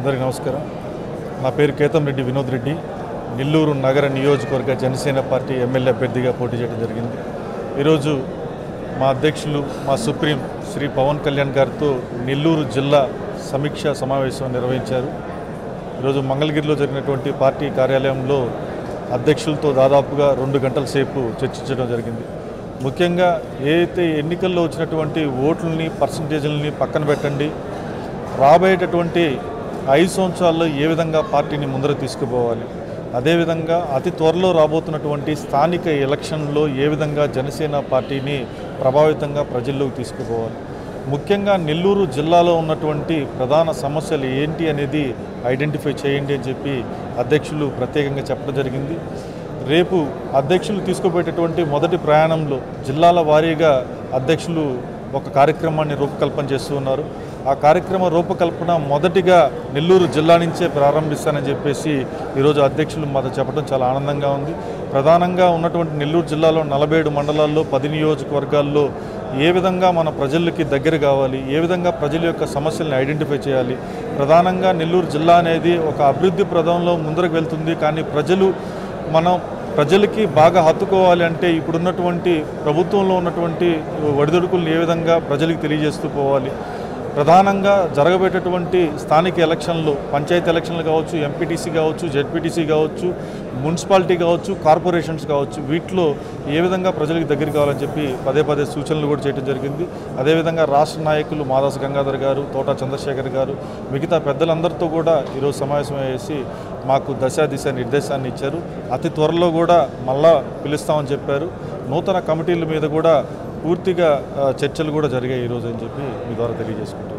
అందరికీ నమస్కారం నా పేరు కేతం రెడ్డి వినోద్ రెడ్డి నెల్లూరు నగర నియోజకవర్గ జనసేన పార్టీ ఎమ్మెల్యే అభ్యర్థిగా పోటీ చేయడం జరిగింది ఈరోజు మా అధ్యక్షులు మా సుప్రీం శ్రీ పవన్ కళ్యాణ్ గారితో నెల్లూరు జిల్లా సమీక్ష సమావేశం నిర్వహించారు ఈరోజు మంగళగిరిలో జరిగినటువంటి పార్టీ కార్యాలయంలో అధ్యక్షులతో దాదాపుగా రెండు గంటల సేపు చర్చించడం జరిగింది ముఖ్యంగా ఏదైతే ఎన్నికల్లో వచ్చినటువంటి ఓట్లని పర్సంటేజ్లని పక్కన పెట్టండి రాబోయేటటువంటి ఐదు సంవత్సరాల్లో ఏ విధంగా పార్టీని ముందర తీసుకుపోవాలి అదేవిధంగా అతి త్వరలో రాబోతున్నటువంటి స్థానిక ఎలక్షన్లో ఏ విధంగా జనసేన పార్టీని ప్రభావితంగా ప్రజల్లోకి తీసుకుపోవాలి ముఖ్యంగా నెల్లూరు జిల్లాలో ఉన్నటువంటి ప్రధాన సమస్యలు ఏంటి అనేది ఐడెంటిఫై చేయండి అని చెప్పి అధ్యక్షులు ప్రత్యేకంగా చెప్పడం జరిగింది రేపు అధ్యక్షులు తీసుకుపోయేటటువంటి మొదటి ప్రయాణంలో జిల్లాల వారీగా అధ్యక్షులు ఒక కార్యక్రమాన్ని రూపకల్పన చేస్తూ ఉన్నారు ఆ కార్యక్రమ రూపకల్పన మొదటిగా నెల్లూరు జిల్లా నుంచే ప్రారంభిస్తానని చెప్పేసి ఈరోజు అధ్యక్షులు మాతో చెప్పడం చాలా ఆనందంగా ఉంది ప్రధానంగా ఉన్నటువంటి నెల్లూరు జిల్లాలో నలభై ఏడు మండలాల్లో పది నియోజకవర్గాల్లో ఏ విధంగా మన ప్రజలకి దగ్గర కావాలి ఏ విధంగా ప్రజల యొక్క సమస్యల్ని ఐడెంటిఫై చేయాలి ప్రధానంగా నెల్లూరు జిల్లా అనేది ఒక అభివృద్ధి ప్రదంలో ముందరకు వెళ్తుంది కానీ ప్రజలు మనం ప్రజలకి బాగా హత్తుకోవాలి అంటే ఇప్పుడున్నటువంటి ప్రభుత్వంలో ఉన్నటువంటి ఒడిదుడుకులను ఏ విధంగా ప్రజలకు తెలియజేస్తూ పోవాలి ప్రధానంగా జరగబోయేటటువంటి స్థానిక ఎలక్షన్లు పంచాయతీ ఎలక్షన్లు కావచ్చు ఎంపీటీసీ కావచ్చు జెడ్పీటీసీ కావచ్చు మున్సిపాలిటీ కావచ్చు కార్పొరేషన్స్ కావచ్చు వీటిలో ఏ విధంగా ప్రజలకు దగ్గర కావాలని చెప్పి పదే పదే సూచనలు కూడా చేయడం జరిగింది అదేవిధంగా రాష్ట్ర నాయకులు మాదాస్ గంగాధర్ గారు తోట చంద్రశేఖర్ గారు మిగతా పెద్దలందరితో కూడా ఈరోజు సమావేశం చేసి మాకు దశ దిశ నిర్దేశాన్ని ఇచ్చారు అతి త్వరలో కూడా మళ్ళా పిలుస్తామని చెప్పారు నూతన కమిటీల మీద కూడా పూర్తిగా ఆ, చర్చలు కూడా జరిగాయి ఈరోజు అని చెప్పి మీ ద్వారా తెలియజేసుకుంటాను